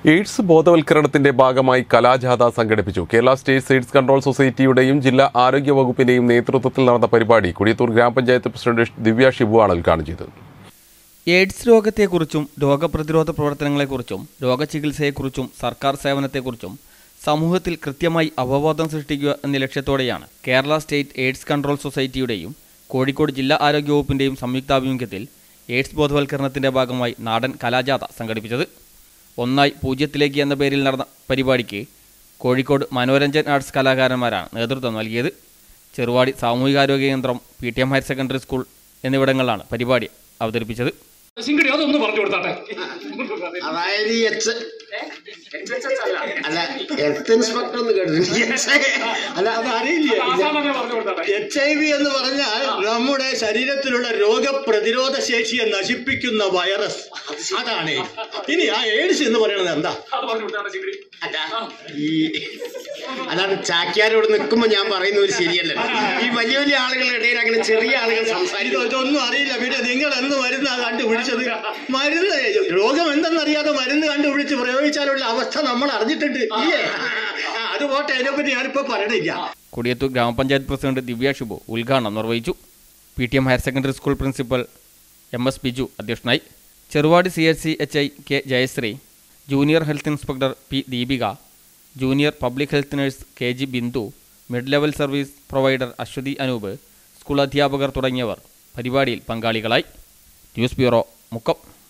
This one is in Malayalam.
എയ്ഡ്സ് ബോധവൽക്കരണത്തിന്റെ ഭാഗമായി കലാജാഥ സംഘടിപ്പിച്ചു കേരള സ്റ്റേറ്റ് എയ്ഡ്സ് കൺട്രോൾ സൊസൈറ്റിയുടെയും ജില്ലാ ആരോഗ്യ വകുപ്പിന്റെയും നേതൃത്വത്തിൽ നടന്ന പരിപാടി കുടിയത്തൂർ ഗ്രാമപഞ്ചായത്ത് പ്രസിഡന്റ് ദിവ്യ ഷിബുവാണ് ഉദ്ഘാടനം ചെയ്തത് എയ്ഡ്സ് രോഗത്തെക്കുറിച്ചും രോഗപ്രതിരോധ പ്രവർത്തനങ്ങളെക്കുറിച്ചും രോഗചികിത്സയെക്കുറിച്ചും സർക്കാർ സേവനത്തെക്കുറിച്ചും സമൂഹത്തിൽ കൃത്യമായി അവബോധം സൃഷ്ടിക്കുക എന്ന ലക്ഷ്യത്തോടെയാണ് കേരള സ്റ്റേറ്റ് എയ്ഡ്സ് കൺട്രോൾ സൊസൈറ്റിയുടെയും കോഴിക്കോട് ജില്ലാ ആരോഗ്യ വകുപ്പിൻ്റെയും സംയുക്താഭിമുഖ്യത്തിൽ എയ്ഡ്സ് ബോധവൽക്കരണത്തിന്റെ ഭാഗമായി നാടൻ കലാജാഥ സംഘടിപ്പിച്ചത് ഒന്നായി പൂജ്യത്തിലേക്ക് എന്ന പേരിൽ നടന്ന പരിപാടിക്ക് കോഴിക്കോട് മനോരഞ്ജൻ ആർട്സ് കലാകാരന്മാരാണ് നേതൃത്വം നൽകിയത് ചെറുവാടി സാമൂഹികാരോഗ്യ കേന്ദ്രം P T M higher secondary school എന്നിവിടങ്ങളിലാണ് പരിപാടി അവതരിപ്പിച്ചത് സിംഗടി അതൊന്ന് പറഞ്ഞു കൊടുത്താട്ടെ അതായത് ഈ എച്ച് അല്ല ഹെൽത്ത് ഇൻസ്പെക്ടർ എന്ന് കേട്ടിട്ടുണ്ട് അല്ല അത് അറിയില്ലേ ആസാമനെ പറഞ്ഞു കൊടുത്താട്ടെ എച്ച് ഐ വി എന്ന് പറഞ്ഞാൽ നമ്മുടെ ശരീരത്തിലുള്ള രോഗപ്രതിരോധ ശേഷിയെ നശിപ്പിക്കുന്ന വൈറസ് അതാണ് ഇനി ആ എയ്ഡ്സ് എന്ന് പറയുന്നത് എന്താ അത് പറഞ്ഞു കൊടുത്താട്ടെ സിംഗടി അല്ല ഈ അതാണ് ചാക്യാരോട് നിൽക്കുമ്പോ ഞാൻ പറയുന്ന ഒരു ശരിയല്ല ഈ വലിയ വലിയ ആളുകളുടെ ഇടയിൽ അങ്ങനെ ചെറിയ ആളുകൾ സംസാരിക്കും ഇതൊന്നും അറിയില്ല പിന്നെ നിങ്ങൾ എന്ന് മരുന്ന് കണ്ടുപിടിച്ചത് മരുന്ന് രോഗം എന്തെന്നറിയാതെ മരുന്ന് കണ്ടുപിടിച്ച് പ്രയോഗിച്ചാലുള്ള അവസ്ഥ നമ്മൾ അറിഞ്ഞിട്ടുണ്ട് ഇല്ലേ ആ, അത് പോട്ടെ അതിനെപ്പറ്റി ഞാനിപ്പോ പറയണില്ല കൊടിയത്തൂർ ഗ്രാമപഞ്ചായത്ത് പ്രസിഡന്റ് ദിവ്യ ഷിബു ഉദ്ഘാടനം നിർവഹിച്ചു P T M higher secondary school principal M S Biju അധ്യക്ഷനായി Cheruvadi C H C H I K Jayashree junior health inspector P Deepika junior public health nurse K G Bindu mid level service provider Aswathy Anoop school അധ്യാപകർ തുടങ്ങിയവർ പരിപാടിയിൽ പങ്കാളികളായി ന്യൂസ് ബ്യൂറോ മുക്കം